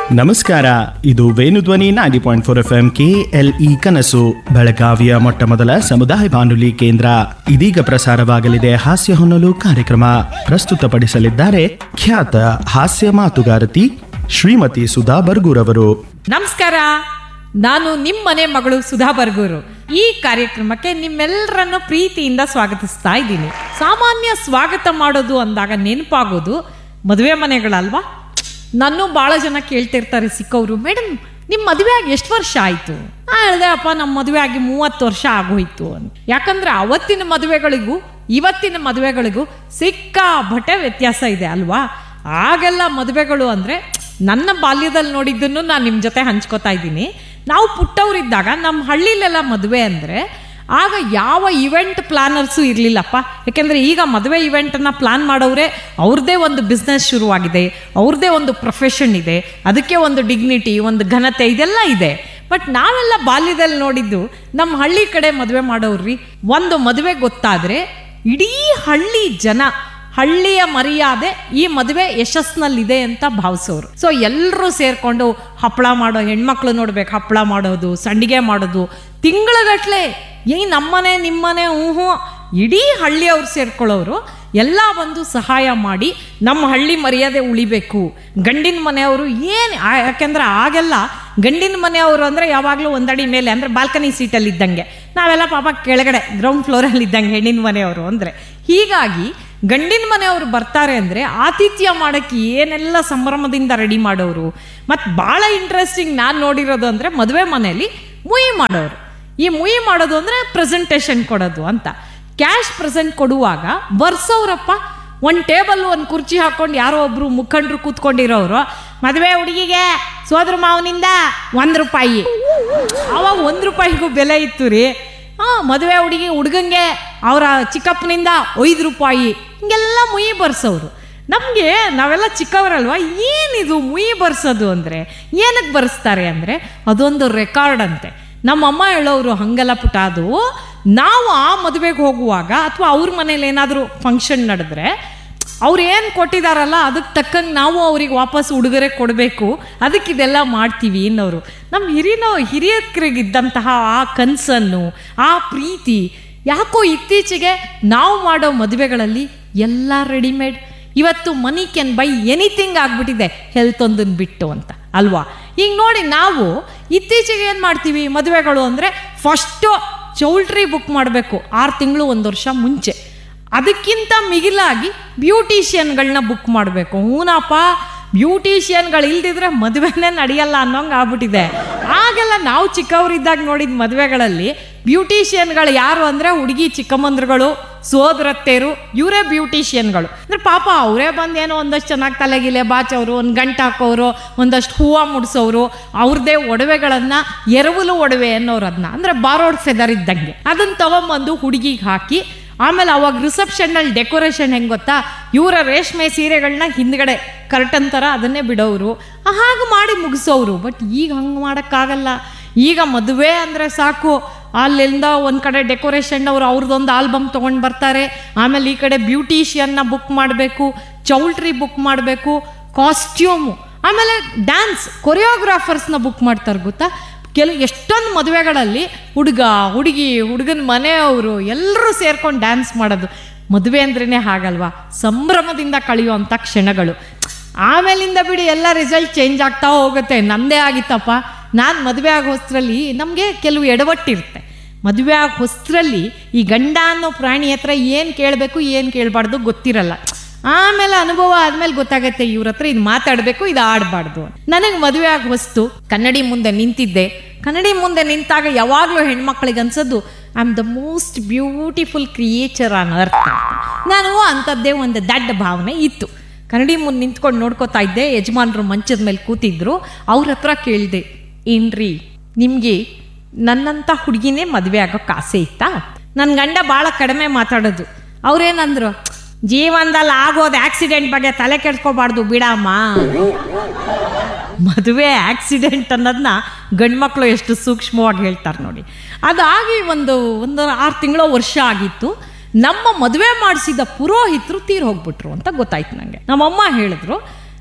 ನಮಸ್ಕಾರ ಇದು Venudhwani ninety point four F M K L E ಕನಸು ಬೆಳಗಾವಿಯ ಮೊಟ್ಟ ಮೊದಲ ಸಮುದಾಯ ಬಾನುಲಿ ಕೇಂದ್ರ ಇದೀಗ ಪ್ರಸಾರವಾಗಲಿದೆ ಹಾಸ್ಯ ಹೊನ್ನಲು ಕಾರ್ಯಕ್ರಮ ಪ್ರಸ್ತುತಪಡಿಸಲಿದ್ದಾರೆ ಖ್ಯಾತ ಹಾಸ್ಯ ಮಾತುಗಾರತಿ ಶ್ರೀಮತಿ ಸುಧಾ ಬರ್ಗೂರವರು ನಮಸ್ಕಾರ ನಾನು ನಿಮ್ಮನೆ ಮಗಳು ಸುಧಾ ಬರ್ಗೂರು ಈ ಕಾರ್ಯಕ್ರಮಕ್ಕೆ ನಿಮ್ಮೆಲ್ಲರನ್ನು ಪ್ರೀತಿಯಿಂದ ಸ್ವಾಗತಿಸ್ತಾ ಇದ್ದೀನಿ ಸಾಮಾನ್ಯ ಸ್ವಾಗತ ಮಾಡೋದು ಅಂದಾಗ ನೆನಪಾಗೋದು ಮದುವೆ ಮನೆಗಳಲ್ವಾ ನನ್ನೂ ಭಾಳ ಜನ ಕೇಳ್ತಿರ್ತಾರೆ ಸಿಕ್ಕವರು ಮೇಡಮ್ ನಿಮ್ಮ ಮದುವೆ ಆಗಿ ಎಷ್ಟು ವರ್ಷ ಆಯಿತು ಹೇಳಿದೆ ಅಪ್ಪ ನಮ್ಮ ಮದುವೆ ಆಗಿ ಮೂವತ್ತು ವರ್ಷ ಆಗೋಯ್ತು ಅಂತ ಯಾಕಂದ್ರೆ ಅವತ್ತಿನ ಮದುವೆಗಳಿಗೂ ಇವತ್ತಿನ ಮದುವೆಗಳಿಗೂ ಸಿಕ್ಕಾಬಟ್ಟೆ ವ್ಯತ್ಯಾಸ ಇದೆ ಅಲ್ವಾ ಆಗೆಲ್ಲ ಮದುವೆಗಳು ಅಂದರೆ ನನ್ನ ಬಾಲ್ಯದಲ್ಲಿ ನೋಡಿದ್ದನ್ನು ನಾನು ನಿಮ್ಮ ಜೊತೆ ಹಂಚ್ಕೋತಾ ಇದ್ದೀನಿ ನಾವು ಪುಟ್ಟವರಿದ್ದಾಗ ನಮ್ಮ ಹಳ್ಳಿಲೆಲ್ಲ ಮದುವೆ ಅಂದರೆ ಆಗ ಯಾವ ಇವೆಂಟ್ ಪ್ಲಾನರ್ಸು ಇರಲಿಲ್ಲಪ್ಪ ಯಾಕೆಂದರೆ ಈಗ ಮದುವೆ ಇವೆಂಟನ್ನು ಪ್ಲಾನ್ ಮಾಡೋರೆ ಅವ್ರದ್ದೇ ಒಂದು ಬಿಸ್ನೆಸ್ ಶುರುವಾಗಿದೆ ಅವ್ರದ್ದೇ ಒಂದು ಪ್ರೊಫೆಷನ್ ಇದೆ ಅದಕ್ಕೆ ಒಂದು ಡಿಗ್ನಿಟಿ ಒಂದು ಘನತೆ ಇದೆಲ್ಲ ಇದೆ ಬಟ್ ನಾವೆಲ್ಲ ಬಾಲ್ಯದಲ್ಲಿ ನೋಡಿದ್ದು ನಮ್ಮ ಹಳ್ಳಿ ಕಡೆ ಮದುವೆ ಮಾಡೋರ್ರಿ ಒಂದು ಮದುವೆ ಗೊತ್ತಾದರೆ ಇಡೀ ಹಳ್ಳಿ ಜನ ಹಳ್ಳಿಯ ಮರ್ಯಾದೆ ಈ ಮದುವೆ ಯಶಸ್ಸಿನಲ್ಲಿದೆ ಅಂತ ಭಾವಿಸೋರು ಸೊ ಎಲ್ಲರೂ ಸೇರ್ಕೊಂಡು ಹಪ್ಪಳ ಮಾಡೋ ಹೆಣ್ಮಕ್ಳು ನೋಡ್ಬೇಕು ಹಪ್ಪಳ ಮಾಡೋದು ಸಂಡಿಗೆ ಮಾಡೋದು ತಿಂಗಳಗಟ್ಲೆ ಈ ನಮ್ಮನೆ ನಿಮ್ಮನೆ ಹ್ಞೂ ಇಡೀ ಹಳ್ಳಿಯವ್ರು ಸೇರ್ಕೊಳ್ಳೋರು ಎಲ್ಲ ಬಂದು ಸಹಾಯ ಮಾಡಿ ನಮ್ಮ ಹಳ್ಳಿ ಮರ್ಯಾದೆ ಉಳಿಬೇಕು ಗಂಡಿನ ಮನೆಯವರು ಏನು ಯಾಕೆಂದ್ರೆ ಆಗೆಲ್ಲ ಗಂಡಿನ ಮನೆಯವರು ಅಂದರೆ ಯಾವಾಗಲೂ ಒಂದಡಿ ಮೇಲೆ ಅಂದರೆ ಬಾಲ್ಕನಿ ಸೀಟಲ್ಲಿ ಇದ್ದಂಗೆ ನಾವೆಲ್ಲ ಪಾಪ ಕೆಳಗಡೆ ಗ್ರೌಂಡ್ ಫ್ಲೋರಲ್ಲಿ ಇದ್ದಂಗೆ ಹೆಣ್ಣಿನ ಮನೆಯವರು ಅಂದರೆ ಹೀಗಾಗಿ ಗಂಡಿನ ಮನೆಯವರು ಬರ್ತಾರೆ ಅಂದರೆ ಆತಿಥ್ಯ ಮಾಡೋಕ್ಕೆ ಏನೆಲ್ಲ ಸಂಭ್ರಮದಿಂದ ರೆಡಿ ಮಾಡೋರು ಮತ್ತು ಭಾಳ ಇಂಟ್ರೆಸ್ಟಿಂಗ್ ನಾನು ನೋಡಿರೋದು ಅಂದರೆ ಮದುವೆ ಮನೆಯಲ್ಲಿ ಮುಯಿ ಮಾಡೋರು ಈ ಮುಯಿ ಮಾಡೋದು ಅಂದರೆ ಪ್ರೆಸೆಂಟೇಷನ್ ಕೊಡೋದು ಅಂತ ಕ್ಯಾಶ್ ಪ್ರೆಸೆಂಟ್ ಕೊಡುವಾಗ ಬರ್ಸೋರಪ್ಪ ಒಂದು ಟೇಬಲ್ ಒಂದು ಕುರ್ಚಿ ಹಾಕ್ಕೊಂಡು ಯಾರೋ ಒಬ್ಬರು ಮುಖಂಡರು ಕೂತ್ಕೊಂಡಿರೋರು ಮದುವೆ ಹುಡುಗಿಗೆ ಸೋದ್ರ ಮಾವನಿಂದ ಒಂದು ರೂಪಾಯಿ ಅವಾಗ ಒಂದು ರೂಪಾಯಿಗೂ ಬೆಲೆ ಇತ್ತು ರೀ ಹಾಂ ಮದುವೆ ಹುಡುಗಿ ಹುಡುಗಂಗೆ ಅವರ ಚಿಕ್ಕಪ್ಪನಿಂದ ಐದು ರೂಪಾಯಿ ಹಿಂಗೆಲ್ಲ ಮುಯಿ ಬರ್ಸೋರು ನಮಗೆ ನಾವೆಲ್ಲ ಚಿಕ್ಕವರಲ್ವ ಏನಿದು ಮುಯಿ ಬರ್ಸೋದು ಅಂದರೆ ಏನಕ್ಕೆ ಬರ್ಸ್ತಾರೆ ಅಂದರೆ ಅದೊಂದು ರೆಕಾರ್ಡ್ ಅಂತೆ ನಮ್ಮಮ್ಮ ಹೇಳೋರು ಹಂಗೆಲ್ಲ ಪುಟ ಅದು ನಾವು ಆ ಮದುವೆಗೆ ಹೋಗುವಾಗ ಅಥವಾ ಅವ್ರ ಮನೇಲಿ ಏನಾದರೂ ಫಂಕ್ಷನ್ ನಡೆದ್ರೆ ಅವ್ರು ಏನು ಕೊಟ್ಟಿದಾರಲ್ಲ ಅದಕ್ಕೆ ತಕ್ಕಂಗೆ ನಾವು ಅವ್ರಿಗೆ ವಾಪಸ್ ಉಡುಗೊರೆ ಕೊಡಬೇಕು ಅದಕ್ಕೆ ಇದೆಲ್ಲ ಮಾಡ್ತೀವಿ ಅನ್ನೋರು ನಮ್ಮ ಹಿರಿನೋ ಹಿರಿಯರಿಗಿದ್ದಂತಹ ಆ ಕನಸನ್ನು ಆ ಪ್ರೀತಿ ಯಾಕೋ ಇತ್ತೀಚೆಗೆ ನಾವು ಮಾಡೋ ಮದುವೆಗಳಲ್ಲಿ ಎಲ್ಲ ರೆಡಿಮೇಡ್ ಇವತ್ತು ಮನಿ ಕ್ಯಾನ್ ಬೈ ಎನಿಥಿಂಗ್ ಆಗ್ಬಿಟ್ಟಿದೆ ಹೆಲ್ತ್ ಒಂದನ್ನು ಬಿಟ್ಟು ಅಂತ ಅಲ್ವಾ ಈಗ ನೋಡಿ ನಾವು ಇತ್ತೀಚೆಗೆ ಏನು ಮಾಡ್ತೀವಿ ಮದುವೆಗಳು ಅಂದರೆ ಫಸ್ಟು ಚೌಲ್ಟ್ರಿ ಬುಕ್ ಮಾಡಬೇಕು ಆರು ತಿಂಗಳು ಒಂದು ವರ್ಷ ಮುಂಚೆ ಅದಕ್ಕಿಂತ ಮಿಗಿಲಾಗಿ ಬ್ಯೂಟಿಷಿಯನ್ಗಳನ್ನ ಬುಕ್ ಮಾಡಬೇಕು ಹೂನಪ್ಪ ಬ್ಯೂಟಿಷಿಯನ್ಗಳು ಇಲ್ದಿದ್ರೆ ಮದುವೆನೇ ನಡೆಯಲ್ಲ ಅನ್ನೋಂಗೆ ಆಗ್ಬಿಟ್ಟಿದೆ ಆಗೆಲ್ಲ ನಾವು ಚಿಕ್ಕವರಿದ್ದಾಗ ನೋಡಿದ ಮದುವೆಗಳಲ್ಲಿ ಬ್ಯೂಟಿಷಿಯನ್ಗಳು ಯಾರು ಅಂದರೆ ಹುಡುಗಿ ಚಿಕ್ಕಮ್ಮಂದ್ರುಗಳು ಸೋದರತ್ತೆರು ಇವರೇ ಬ್ಯೂಟಿಷಿಯನ್ಗಳು ಅಂದರೆ ಪಾಪ ಅವರೇ ಬಂದು ಏನೋ ಒಂದಷ್ಟು ಚೆನ್ನಾಗಿ ತಲೆಗಿಲೆ ಬಾಚೋರು ಒಂದು ಗಂಟು ಹಾಕೋರು ಒಂದಷ್ಟು ಹೂವು ಮುಡಿಸೋರು ಅವ್ರದ್ದೇ ಒಡವೆಗಳನ್ನು ಎರವಲು ಒಡವೆ ಅನ್ನೋರು ಅದನ್ನ ಅಂದರೆ ಬಾರೋಡ್ ಫೆದರ್ ಇದ್ದಂಗೆ ಅದನ್ನು ತಗೊಂಬಂದು ಹುಡುಗಿಗೆ ಹಾಕಿ ಆಮೇಲೆ ಅವಾಗ ರಿಸೆಪ್ಷನ್ನಲ್ಲಿ ಡೆಕೋರೇಷನ್ ಹೆಂಗೆ ಗೊತ್ತಾ ಇವರ ರೇಷ್ಮೆ ಸೀರೆಗಳನ್ನ ಹಿಂದ್ಗಡೆ ಕರ್ಟನ್ ಥರ ಅದನ್ನೇ ಬಿಡೋರು ಹಾಗೆ ಮಾಡಿ ಮುಗಿಸೋರು ಬಟ್ ಈಗ ಹಂಗೆ ಮಾಡೋಕ್ಕಾಗಲ್ಲ ಈಗ ಮದುವೆ ಅಂದರೆ ಸಾಕು ಅಲ್ಲಿಂದ ಒಂದು ಕಡೆ ಡೆಕೋರೇಷನ್ ಅವರು ಅವ್ರದ್ದೊಂದು ಆಲ್ಬಮ್ ತೊಗೊಂಡು ಬರ್ತಾರೆ ಆಮೇಲೆ ಈ ಕಡೆ ಬ್ಯೂಟಿಷಿಯನ್ನ ಬುಕ್ ಮಾಡಬೇಕು ಚೌಲ್ಟ್ರಿ ಬುಕ್ ಮಾಡಬೇಕು ಕಾಸ್ಟ್ಯೂಮು ಆಮೇಲೆ ಡ್ಯಾನ್ಸ್ ಕೊರಿಯೋಗ್ರಾಫರ್ಸ್ನ ಬುಕ್ ಮಾಡ್ತಾರೆ ಗೊತ್ತಾ ಕೆಲ ಎಷ್ಟೊಂದು ಮದುವೆಗಳಲ್ಲಿ ಹುಡುಗ ಹುಡುಗಿ ಹುಡುಗನ ಮನೆಯವರು ಎಲ್ಲರೂ ಸೇರ್ಕೊಂಡು ಡ್ಯಾನ್ಸ್ ಮಾಡೋದು ಮದುವೆ ಅಂದ್ರೇ ಹಾಗಲ್ವಾ ಸಂಭ್ರಮದಿಂದ ಕಳೆಯುವಂಥ ಕ್ಷಣಗಳು ಆಮೇಲಿಂದ ಬಿಡಿ ಎಲ್ಲ ರಿಸಲ್ಟ್ ಚೇಂಜ್ ಆಗ್ತಾ ಹೋಗುತ್ತೆ ನಮ್ಮದೇ ಆಗಿತ್ತಪ್ಪ ನಾನು ಮದುವೆ ಆಗೋ ಹೊಸ್ತ್ರಲ್ಲಿ ನಮಗೆ ಕೆಲವು ಎಡವಟ್ಟಿರುತ್ತೆ ಮದುವೆ ಆಗೋ ಹೊಸ್ತ್ರಲ್ಲಿ ಈ ಗಂಡ ಅನ್ನೋ ಪ್ರಾಣಿ ಹತ್ರ ಏನು ಕೇಳಬೇಕು ಏನು ಕೇಳಬಾರ್ದು ಗೊತ್ತಿರಲ್ಲ ಆಮೇಲೆ ಅನುಭವ ಆದ್ಮೇಲೆ ಗೊತ್ತಾಗತ್ತೆ ಇವ್ರ ಹತ್ರ ಇದು ಮಾತಾಡಬೇಕು ಇದು ಆಡಬಾರ್ದು ನನಗೆ ಮದುವೆ ಆಗಿ ಹೊಸ್ತು ಕನ್ನಡಿ ಮುಂದೆ ನಿಂತಿದ್ದೆ ಕನ್ನಡಿ ಮುಂದೆ ನಿಂತಾಗ ಯಾವಾಗಲೂ ಹೆಣ್ಮಕ್ಳಿಗೆ ಅನ್ಸೋದು I am the most beautiful creature on earth ನಾನು ಅಂಥದ್ದೇ ಒಂದು ದಡ್ಡ ಭಾವನೆ ಇತ್ತು ಕನ್ನಡಿ ಮುಂದೆ ನಿಂತ್ಕೊಂಡು ನೋಡ್ಕೋತಾ ಇದ್ದೆ ಯಜಮಾನರು ಮಂಚದ ಮೇಲೆ ಕೂತಿದ್ರು ಅವ್ರ ಹತ್ರ ಕೇಳಿದೆ ಏನ್ರಿ ನಿಮಗೆ ನನ್ನಂಥ ಹುಡುಗಿನೇ ಮದುವೆ ಆಗೋಕ್ಕೆ ಆಸೆ ಇತ್ತಾ ನನ್ನ ಗಂಡ ಭಾಳ ಕಡಿಮೆ ಮಾತಾಡೋದು ಅವ್ರೇನಂದ್ರು ಜೀವನದಲ್ಲಿ ಆಗೋದು ಆಕ್ಸಿಡೆಂಟ್ ಬಗ್ಗೆ ತಲೆ ಕೆಡ್ಸ್ಕೋಬಾರ್ದು ಬಿಡಮ್ಮ ಮದುವೆ ಆಕ್ಸಿಡೆಂಟ್ ಅನ್ನೋದನ್ನ ಗಂಡ್ಮಕ್ಳು ಎಷ್ಟು ಸೂಕ್ಷ್ಮವಾಗಿ ಹೇಳ್ತಾರೆ ನೋಡಿ ಅದಾಗಿ ಒಂದು ಒಂದು ಆರು ತಿಂಗಳು ವರ್ಷ ಆಗಿತ್ತು ನಮ್ಮ ಮದುವೆ ಮಾಡಿಸಿದ ಪುರೋಹಿತರು ತೀರ್ ಹೋಗ್ಬಿಟ್ರು ಅಂತ ಗೊತ್ತಾಯ್ತು ನನಗೆ ನಮ್ಮಮ್ಮ ಹೇಳಿದ್ರು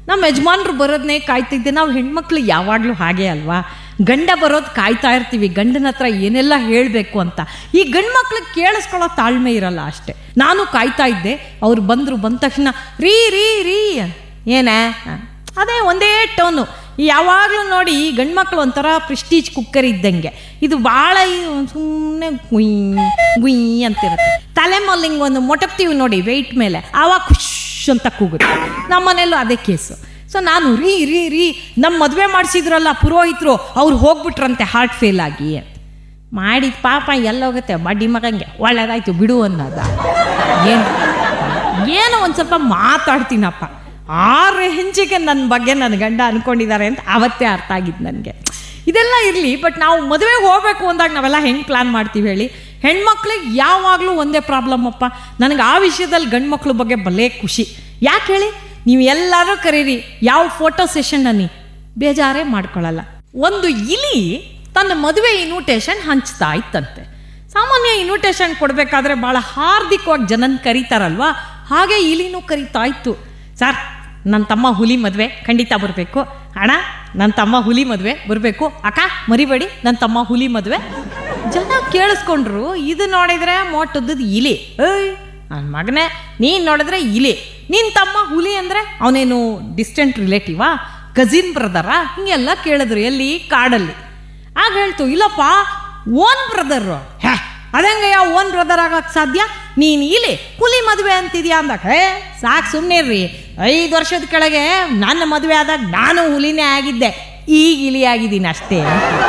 ನಮ್ಮ ಯಜಮಾನ್ರು ಬರೋದನ್ನೇ ಕಾಯ್ತಿದ್ದೆ ನಾವು ಹೆಣ್ಮಕ್ಳು ಯಾವಾಗಲೂ ಹಾಗೆ ಅಲ್ವಾ ಗಂಡ ಬರೋದು ಕಾಯ್ತಾ ಇರ್ತೀವಿ ಗಂಡನ ಹತ್ರ ಏನೆಲ್ಲ ಹೇಳಬೇಕು ಅಂತ ಈ ಗಂಡು ಮಕ್ಳಿಗೆ ಕೇಳಿಸ್ಕೊಳ್ಳೋ ತಾಳ್ಮೆ ಇರಲ್ಲ ಅಷ್ಟೆ ನಾನು ಕಾಯ್ತಾ ಇದ್ದೆ ಅವ್ರು ಬಂದರು ಬಂದ ತಕ್ಷಣ ರೀ ರೀ ರೀ ಏನೇ ಅದೇ ಒಂದೇ ಟೋನು ಯಾವಾಗಲೂ ನೋಡಿ ಗಂಡು ಮಕ್ಕಳು ಒಂಥರ ಪ್ರಿಸ್ಟೀಜ್ ಕುಕ್ಕರ್ ಇದ್ದಂಗೆ ಇದು ಭಾಳ ಸುಮ್ಮನೆ ಗುಯ್ ಗುಯ್ ಅಂತಿರುತ್ತೆ ತಲೆ ಮಲ್ಲಿಂಗ್ ಒಂದು ಮೊಟಕ್ತೀವಿ ನೋಡಿ ವೆಯ್ಟ್ ಮೇಲೆ ಆವಾಗ ಖುಷ್ ಅಂತ ಕೂಗುತ್ತೆ ನಮ್ಮ ಮನೆಯಲ್ಲೂ ಅದೇ ಕೇಸು ಸೊ ನಾನು ರೀ ರೀ ರೀ ನಮ್ಮ ಮದುವೆ ಮಾಡಿಸಿದ್ರಲ್ಲ ಪುರೋಹಿತರು ಅವ್ರು ಹೋಗ್ಬಿಟ್ರಂತೆ ಹಾರ್ಟ್ ಫೇಲ್ ಆಗಿ ಅಂತ ಮಾಡಿದ ಪಾಪ ಎಲ್ಲೋಗುತ್ತೆ ಬಡ್ಡಿ ಮಗಂಗೆ ಒಳ್ಳೇದಾಯ್ತು ಬಿಡು ಅನ್ನೋದ ಏನು ಏನೋ ಒಂದು ಸ್ವಲ್ಪ ಮಾತಾಡ್ತೀನಪ್ಪ ಆರು ಹೆಂಚಿಗೆ ನನ್ನ ಬಗ್ಗೆ ನನ್ನ ಗಂಡ ಅನ್ಕೊಂಡಿದ್ದಾರೆ ಅಂತ ಅವತ್ತೇ ಅರ್ಥ ಆಗಿದ್ದು ನನಗೆ ಇದೆಲ್ಲ ಇರಲಿ ಬಟ್ ನಾವು ಮದುವೆಗೆ ಹೋಗಬೇಕು ಅಂದಾಗ ನಾವೆಲ್ಲ ಹೆಂಗೆ ಪ್ಲ್ಯಾನ್ ಮಾಡ್ತೀವಿ ಹೇಳಿ ಹೆಣ್ಮಕ್ಳಿಗೆ ಯಾವಾಗಲೂ ಒಂದೇ ಪ್ರಾಬ್ಲಮ್ ಅಪ್ಪ ನನಗೆ ಆ ವಿಷಯದಲ್ಲಿ ಗಂಡು ಮಕ್ಳ ಬಗ್ಗೆ ಭಲೇ ಖುಷಿ ಯಾಕೆ ಹೇಳಿ ನೀವು ಎಲ್ಲರೂ ಕರೀರಿ ಯಾವ ಫೋಟೋ ಸೆಷನ್ ಅನ್ನಿ ಬೇಜಾರೇ ಮಾಡ್ಕೊಳ್ಳಲ್ಲ ಒಂದು ಇಲಿ ತನ್ನ ಮದುವೆ ಇನ್ವಿಟೇಷನ್ ಹಂಚ್ತಾ ಇತ್ತಂತೆ ಸಾಮಾನ್ಯ ಇನ್ವಿಟೇಷನ್ ಕೊಡಬೇಕಾದ್ರೆ ಭಾಳ ಹಾರ್ದಿಕವಾಗಿ ಜನನ ಕರೀತಾರಲ್ವಾ ಹಾಗೆ ಇಲಿನೂ ಕರೀತಾ ಇತ್ತು ಸರ್ ನನ್ನ ತಮ್ಮ ಹುಲಿ ಮದುವೆ ಖಂಡಿತ ಬರಬೇಕು ಅಣ್ಣ ನನ್ನ ತಮ್ಮ ಹುಲಿ ಮದುವೆ ಬರಬೇಕು ಅಕ್ಕ ಮರಿಬೇಡಿ ನನ್ನ ತಮ್ಮ ಹುಲಿ ಮದುವೆ ಜನ ಕೇಳಿಸ್ಕೊಂಡ್ರು ಇದು ನೋಡಿದ್ರೆ ಮೋಟದ್ದು ಇಲಿ ಏಯ್ ನನ್ನ ಮಗನೇ ನೀನು ನೋಡಿದ್ರೆ ಇಲಿ ನಿನ್ನ ತಮ್ಮ ಹುಲಿ ಅಂದರೆ ಅವನೇನು ಡಿಸ್ಟೆಂಟ್ ರಿಲೇಟಿವಾ ಕಸಿನ್ ಬ್ರದರಾ ಹಿಂಗೆಲ್ಲ ಕೇಳಿದ್ರು ಎಲ್ಲಿ ಕಾಡಲ್ಲಿ ಆಗ ಹೇಳ್ತು ಇಲ್ಲಪ್ಪ ಓನ್ ಬ್ರದರು ಹೇ ಅದಂಗಯ್ಯ ಓನ್ ಬ್ರದರ್ ಆಗಕ್ಕೆ ಸಾಧ್ಯ ನೀನು ಇಲ್ಲಿ ಹುಲಿ ಮದುವೆ ಅಂತಿದ್ಯಾ ಅಂದಾಗ ಹೇ ಸಾಕು ಸುಮ್ಮನೆ ರೀ ಐದು ವರ್ಷದ ಕೆಳಗೆ ನನ್ನ ಮದುವೆ ಆದಾಗ ನಾನು ಹುಲಿನೇ ಆಗಿದ್ದೆ ಈಗ ಇಲಿ ಆಗಿದ್ದೀನಿ ಅಷ್ಟೇ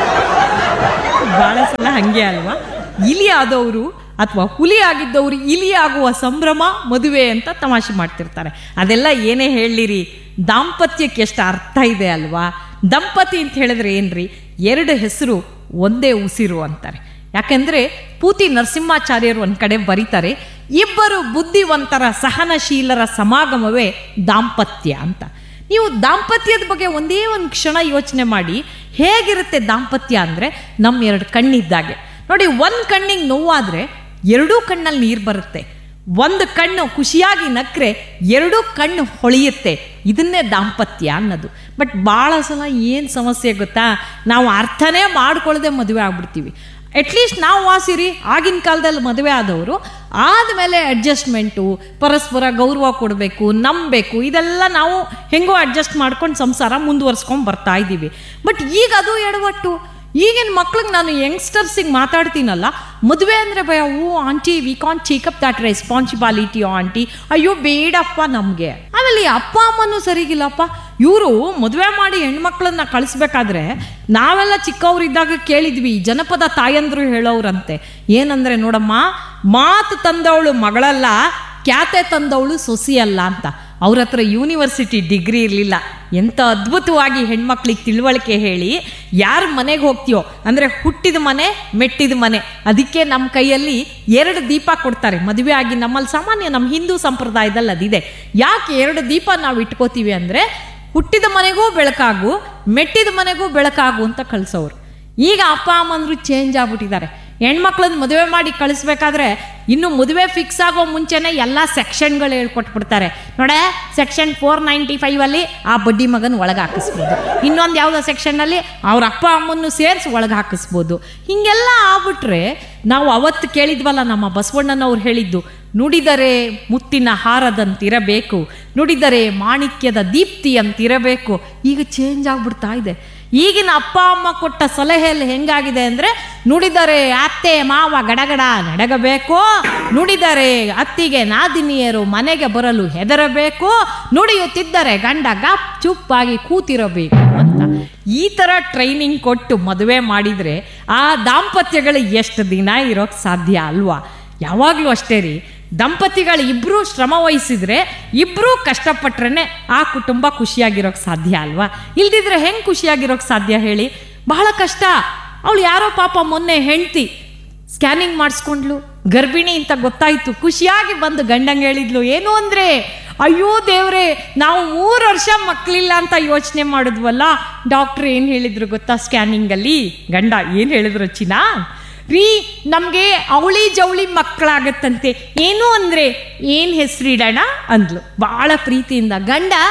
ಭಾಳ ಸಲ ಹಾಗೆ ಅಲ್ವಾ ಇಲಿ ಆದವರು ಅಥವಾ ಹುಲಿ ಆಗಿದ್ದವರು ಇಲಿ ಆಗುವ ಸಂಭ್ರಮ ಮದುವೆ ಅಂತ ತಮಾಷೆ ಮಾಡ್ತಿರ್ತಾರೆ ಅದೆಲ್ಲ ಏನೇ ಹೇಳಿರಿ ದಾಂಪತ್ಯಕ್ಕೆ ಎಷ್ಟು ಅರ್ಥ ಇದೆ ಅಲ್ವಾ ದಂಪತಿ ಅಂತ ಹೇಳಿದ್ರೆ ಏನ್ರಿ ಎರಡು ಹೆಸರು ಒಂದೇ ಉಸಿರು ಅಂತಾರೆ ಯಾಕೆಂದ್ರೆ ಪೂತಿ ನರಸಿಂಹಾಚಾರ್ಯರು ಒಂದು ಕಡೆ ಬರೀತಾರೆ ಇಬ್ಬರು ಬುದ್ಧಿವಂತರ ಸಹನಶೀಲರ ಸಮಾಗಮವೇ ದಾಂಪತ್ಯ ಅಂತ ನೀವು ದಾಂಪತ್ಯದ ಬಗ್ಗೆ ಒಂದೇ ಒಂದು ಕ್ಷಣ ಯೋಚನೆ ಮಾಡಿ ಹೇಗಿರುತ್ತೆ ದಾಂಪತ್ಯ ಅಂದರೆ ನಮ್ಮ ಎರಡು ಕಣ್ಣಿದ್ದಾಗೆ ನೋಡಿ ಒಂದು ಕಣ್ಣಿಗೆ ನೋವಾದರೆ ಎರಡೂ ಕಣ್ಣಲ್ಲಿ ನೀರು ಬರುತ್ತೆ ಒಂದು ಕಣ್ಣು ಖುಷಿಯಾಗಿ ನಕ್ರೆ ಎರಡೂ ಕಣ್ಣು ಹೊಳೆಯುತ್ತೆ ಇದನ್ನೇ ದಾಂಪತ್ಯ ಅನ್ನೋದು ಬಟ್ ಭಾಳ ಸಲ ಏನು ಸಮಸ್ಯೆ ಗೊತ್ತಾ ನಾವು ಅರ್ಥನೇ ಮಾಡ್ಕೊಳ್ಳದೆ ಮದುವೆ ಆಗ್ಬಿಡ್ತೀವಿ ಅಟ್ಲೀಸ್ಟ್ ನಾವು ವಾಸಿರಿ ಆಗಿನ ಕಾಲದಲ್ಲಿ ಮದುವೆ ಆದವರು ಆದಮೇಲೆ ಅಡ್ಜಸ್ಟ್ಮೆಂಟು ಪರಸ್ಪರ ಗೌರವ ಕೊಡಬೇಕು ನಂಬಬೇಕು ಇದೆಲ್ಲ ನಾವು ಹೆಂಗೋ ಅಡ್ಜಸ್ಟ್ ಮಾಡ್ಕೊಂಡು ಸಂಸಾರ ಮುಂದುವರ್ಸ್ಕೊಂಡು ಬರ್ತಾ ಇದ್ದೀವಿ ಬಟ್ ಈಗ ಅದು ಎಡವಟ್ಟು ಈಗಿನ ಮಕ್ಳಿಗೆ ನಾನು ಯಂಗ್ಸ್ಟರ್ಸಿಗೆ ಮಾತಾಡ್ತೀನಲ್ಲ ಮದುವೆ ಅಂದರೆ ಭಯ oh aunty we can checkup that responsibility aunty ಅಯ್ಯೋ ಬೇಡಪ್ಪ ನಮಗೆ ಆಮೇಲೆ ಈ ಅಪ್ಪ ಅಮ್ಮನೂ ಸರಿಗಿಲ್ಲಪ್ಪ ಇವರು ಮದುವೆ ಮಾಡಿ ಹೆಣ್ಮಕ್ಳನ್ನ ಕಳಿಸ್ಬೇಕಾದ್ರೆ ನಾವೆಲ್ಲ ಚಿಕ್ಕವರಿದ್ದಾಗ ಕೇಳಿದ್ವಿ ಜನಪದ ತಾಯಂದ್ರು ಹೇಳೋರಂತೆ ಏನಂದ್ರೆ ನೋಡಮ್ಮ ಮಾತು ತಂದವಳು ಮಗಳಲ್ಲ ಖ್ಯಾತೆ ತಂದವಳು ಸೊಸಿ ಅಲ್ಲ ಅಂತ ಅವ್ರ ಹತ್ರ ಯೂನಿವರ್ಸಿಟಿ ಡಿಗ್ರಿ ಇರಲಿಲ್ಲ ಎಂಥ ಅದ್ಭುತವಾಗಿ ಹೆಣ್ಮಕ್ಳಿಗೆ ತಿಳುವಳಿಕೆ ಹೇಳಿ ಯಾರ ಮನೆಗೆ ಹೋಗ್ತೀಯೋ ಅಂದರೆ ಹುಟ್ಟಿದ ಮನೆ ಮೆಟ್ಟಿದ ಮನೆ ಅದಕ್ಕೆ ನಮ್ಮ ಕೈಯಲ್ಲಿ ಎರಡು ದೀಪ ಕೊಡ್ತಾರೆ ಮದುವೆ ಆಗಿ ನಮ್ಮಲ್ಲಿ ಸಾಮಾನ್ಯ ನಮ್ಮ ಹಿಂದೂ ಸಂಪ್ರದಾಯದಲ್ಲಿ ಅದಿದೆ ಯಾಕೆ ಎರಡು ದೀಪ ನಾವು ಇಟ್ಕೋತೀವಿ ಅಂದರೆ ಹುಟ್ಟಿದ ಮನೆಗೂ ಬೆಳಕಾಗು ಮೆಟ್ಟಿದ ಮನೆಗೂ ಬೆಳಕಾಗು ಅಂತ ಕಳಿಸೋರು ಈಗ ಅಪ್ಪ ಅಮ್ಮಂದ್ರು ಚೇಂಜ್ ಆಗ್ಬಿಟ್ಟಿದ್ದಾರೆ ಹೆಣ್ಮಕ್ಳನ್ನ ಮದುವೆ ಮಾಡಿ ಕಳಿಸ್ಬೇಕಾದ್ರೆ ಇನ್ನು ಮದುವೆ ಫಿಕ್ಸ್ ಆಗೋ ಮುಂಚೆನೇ ಎಲ್ಲ ಸೆಕ್ಷನ್ಗಳು ಹೇಳ್ಕೊಟ್ಬಿಡ್ತಾರೆ ನೋಡೆ ಸೆಕ್ಷನ್ ಫೋರ್ ನೈಂಟಿ ಫೈವಲ್ಲಿ ಆ ಬಡ್ಡಿ ಮಗನ ಒಳಗೆ ಹಾಕಿಸ್ಬೋದು ಇನ್ನೊಂದು ಯಾವುದೋ ಸೆಕ್ಷನ್ನಲ್ಲಿ ಅವ್ರ ಅಪ್ಪ ಅಮ್ಮನ್ನು ಸೇರಿಸಿ ಒಳಗೆ ಹಾಕಿಸ್ಬೋದು ಹೀಗೆಲ್ಲ ಆಗ್ಬಿಟ್ರೆ ನಾವು ಅವತ್ತು ಕೇಳಿದ್ವಲ್ಲ ನಮ್ಮ ಬಸವಣ್ಣನವ್ರು ಹೇಳಿದ್ದು ನುಡಿದರೆ ಮುತ್ತಿನ ಹಾರದಂತಿರಬೇಕು ನುಡಿದರೆ ಮಾಣಿಕ್ಯದ ದೀಪ್ತಿ ಅಂತಿರಬೇಕು ಈಗ ಚೇಂಜ್ ಆಗ್ಬಿಡ್ತಾ ಇದೆ ಈಗಿನ ಅಪ್ಪ ಅಮ್ಮ ಕೊಟ್ಟ ಸಲಹೆಯಲ್ಲಿ ಹೆಂಗಾಗಿದೆ ಅಂದರೆ ನುಡಿದರೆ ಅತ್ತೆ ಮಾವ ಗಡಗಡ ನಡಗಬೇಕು ನುಡಿದರೆ ಅತ್ತಿಗೆ ನಾದಿನಿಯರು ಮನೆಗೆ ಬರಲು ಹೆದರಬೇಕು ನುಡಿಯುತ್ತಿದ್ದರೆ ಗಂಡ ಗಪ್ ಚುಪ್ಪಾಗಿ ಕೂತಿರಬೇಕು ಅಂತ ಈ ಥರ ಟ್ರೈನಿಂಗ್ ಕೊಟ್ಟು ಮದುವೆ ಮಾಡಿದರೆ ಆ ದಾಂಪತ್ಯಗಳು ಎಷ್ಟು ದಿನ ಇರೋಕ್ಕೆ ಸಾಧ್ಯ ಅಲ್ವಾ ಯಾವಾಗಲೂ ಅಷ್ಟೇ ರೀ ದಂಪತಿಗಳು ಇಬ್ಬರೂ ಶ್ರಮ ವಹಿಸಿದ್ರೆ ಇಬ್ಬರೂ ಕಷ್ಟಪಟ್ರೆ ಆ ಕುಟುಂಬ ಖುಷಿಯಾಗಿರೋಕ್ಕೆ ಸಾಧ್ಯ ಅಲ್ವಾ ಇಲ್ದಿದ್ರೆ ಹೆಂಗೆ ಖುಷಿಯಾಗಿರೋಕ್ಕೆ ಸಾಧ್ಯ ಹೇಳಿ ಬಹಳ ಕಷ್ಟ ಅವಳು ಯಾರೋ ಪಾಪ ಮೊನ್ನೆ ಹೆಂಡ್ತಿ ಸ್ಕ್ಯಾನಿಂಗ್ ಮಾಡಿಸ್ಕೊಂಡ್ಲು ಗರ್ಭಿಣಿ ಅಂತ ಗೊತ್ತಾಯ್ತು ಖುಷಿಯಾಗಿ ಬಂದು ಗಂಡಂಗೆ ಹೇಳಿದ್ಲು ಏನು ಅಂದರೆ ಅಯ್ಯೋ ದೇವ್ರೆ ನಾವು ಮೂರು ವರ್ಷ ಮಕ್ಕಳಿಲ್ಲ ಅಂತ ಯೋಚನೆ ಮಾಡಿದ್ವಲ್ಲ ಡಾಕ್ಟ್ರ್ ಏನು ಹೇಳಿದ್ರು ಗೊತ್ತಾ ಸ್ಕ್ಯಾನಿಂಗಲ್ಲಿ ಗಂಡ ಏನು ಹೇಳಿದ್ರು ಚಿನಾ ರೀ ನಮಗೆ ಅವಳಿ ಜವಳಿ ಮಕ್ಕಳಾಗತ್ತಂತೆ ಏನು ಅಂದರೆ ಏನು ಹೆಸರಿಡೋಣ ಅಂದ್ಲು ಭಾಳ ಪ್ರೀತಿಯಿಂದ ಗಂಡ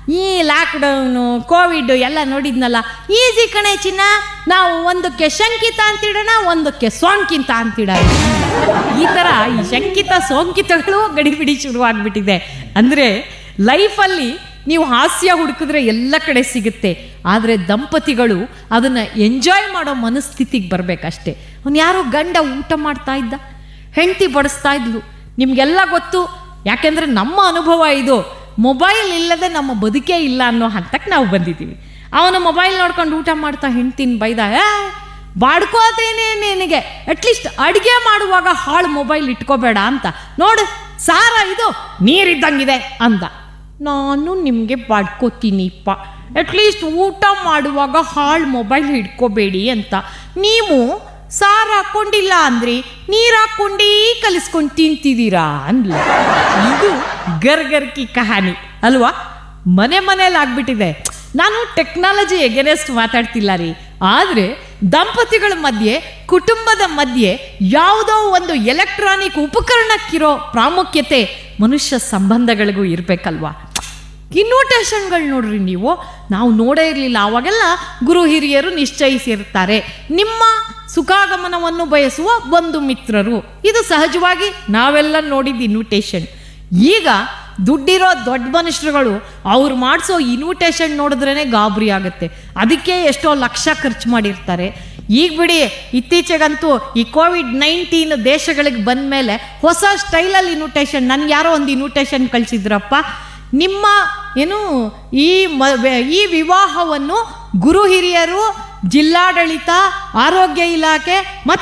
ಈ ಲಾಕ್ಡೌನು ಕೋವಿಡ್ ಎಲ್ಲ ನೋಡಿದ್ನಲ್ಲ ಈಸಿ ಕಣೆ ಚಿನ್ನ ನಾವು ಒಂದಕ್ಕೆ ಶಂಕಿತ ಅಂತಿಡೋಣ ಒಂದಕ್ಕೆ ಸೋಂಕಿತ ಅಂತಿಡೋಣ ಈ ಥರ ಈ ಶಂಕಿತ ಸೋಂಕಿತಗಳು ಗಡಿಬಿಡಿ ಶುರುವಾಗ್ಬಿಟ್ಟಿದೆ ಅಂದರೆ ಲೈಫಲ್ಲಿ ನೀವು ಹಾಸ್ಯ ಹುಡುಕಿದ್ರೆ ಎಲ್ಲ ಕಡೆ ಸಿಗುತ್ತೆ ಆದರೆ ದಂಪತಿಗಳು ಅದನ್ನು ಎಂಜಾಯ್ ಮಾಡೋ ಮನಸ್ಥಿತಿಗೆ ಬರಬೇಕಷ್ಟೆ ಅವ್ನು ಯಾರೋ ಗಂಡ ಊಟ ಮಾಡ್ತಾ ಇದ್ದ ಹೆಂಡತಿ ಬಡಿಸ್ತಾ ಇದ್ಲು ನಿಮಗೆಲ್ಲ ಗೊತ್ತು ಯಾಕೆಂದರೆ ನಮ್ಮ ಅನುಭವ ಇದು ಮೊಬೈಲ್ ಇಲ್ಲದೆ ನಮ್ಮ ಬದುಕೇ ಇಲ್ಲ ಅನ್ನೋ ಹಂತಕ್ಕೆ ನಾವು ಬಂದಿದ್ದೀವಿ ಅವನು ಮೊಬೈಲ್ ನೋಡ್ಕೊಂಡು ಊಟ ಮಾಡ್ತಾ ಹೆಂಡ್ತಿನ ಬೈದ "ಏ, ಬಾಡ್ಕೋತೇನೆ ನಿನಗೆ ಅಟ್ಲೀಸ್ಟ್ ಅಡುಗೆ ಮಾಡುವಾಗ ಹಾಳು ಮೊಬೈಲ್ ಇಟ್ಕೋಬೇಡ ಅಂತ ನೋಡು ಸಾರ ಇದು ನೀರಿದ್ದಂಗಿದೆ ಅಂದ ನಾನು ನಿಮಗೆ ಬಾಡ್ಕೋತೀನಿಪ್ಪ ಅಟ್ಲೀಸ್ಟ್ ಊಟ ಮಾಡುವಾಗ ಹಾಳು ಮೊಬೈಲ್ ಹಿಡ್ಕೋಬೇಡಿ ಅಂತ ನೀವು ಸಾರು ಹಾಕ್ಕೊಂಡಿಲ್ಲ ಅಂದ್ರಿ ನೀರು ಹಾಕ್ಕೊಂಡೇ ಕಲಿಸ್ಕೊಂಡು ತಿಂತಿದ್ದೀರಾ ಅಂದ್ಲು ಇದು ಗರ್ಗರ್ಕಿ ಕಹಾನಿ ಅಲ್ವಾ ಮನೆ ಮನೇಲಿ ಆಗ್ಬಿಟ್ಟಿದೆ ನಾನು ಟೆಕ್ನಾಲಜಿ ಎಗೆನೆಸ್ಟ್ ಮಾತಾಡ್ತಿಲ್ಲ ರೀ ಆದರೆ ದಂಪತಿಗಳ ಮಧ್ಯೆ ಕುಟುಂಬದ ಮಧ್ಯೆ ಯಾವುದೋ ಒಂದು ಎಲೆಕ್ಟ್ರಾನಿಕ್ ಉಪಕರಣಕ್ಕಿರೋ ಪ್ರಾಮುಖ್ಯತೆ ಮನುಷ್ಯ ಸಂಬಂಧಗಳಿಗೂ ಇರಬೇಕಲ್ವಾ ಇನ್ವಿಟೇಷನ್ಗಳು ನೋಡ್ರಿ ನೀವು ನಾವು ನೋಡೇ ಇರಲಿಲ್ಲ ಅವಾಗೆಲ್ಲ ಗುರು ಹಿರಿಯರು ನಿಶ್ಚಯಿಸಿರ್ತಾರೆ ನಿಮ್ಮ ಸುಖಾಗಮನವನ್ನು ಬಯಸುವ ಬಂಧು ಮಿತ್ರರು ಇದು ಸಹಜವಾಗಿ ನಾವೆಲ್ಲ ನೋಡಿದ ಇನ್ವಿಟೇಷನ್ ಈಗ ದುಡ್ಡಿರೋ ದೊಡ್ಡ ಮನುಷ್ಯರುಗಳು ಅವ್ರು ಮಾಡಿಸೋ ಇನ್ವಿಟೇಷನ್ ನೋಡಿದ್ರೇ ಗಾಬರಿ ಆಗುತ್ತೆ ಅದಕ್ಕೆ ಎಷ್ಟೋ ಲಕ್ಷ ಖರ್ಚು ಮಾಡಿರ್ತಾರೆ ಈಗ ಬಿಡಿ ಇತ್ತೀಚೆಗಂತೂ ಈ ಕೋವಿಡ್ ನೈನ್ಟೀನ್ ದೇಶಗಳಿಗೆ ಬಂದ ಮೇಲೆ ಹೊಸ ಸ್ಟೈಲಲ್ಲಿ ಇನ್ವಿಟೇಷನ್ ನನಗೆ ಯಾರೋ ಒಂದು ಇನ್ವಿಟೇಷನ್ ಕಳಿಸಿದ್ರಪ್ಪ ನಿಮ್ಮ ಏನು ಈ ಮ ಈ ವಿವಾಹವನ್ನು ಗುರು ಹಿರಿಯರು ಜಿಲ್ಲಾಡಳಿತ ಆರೋಗ್ಯ ಇಲಾಖೆ ಮತ್ತು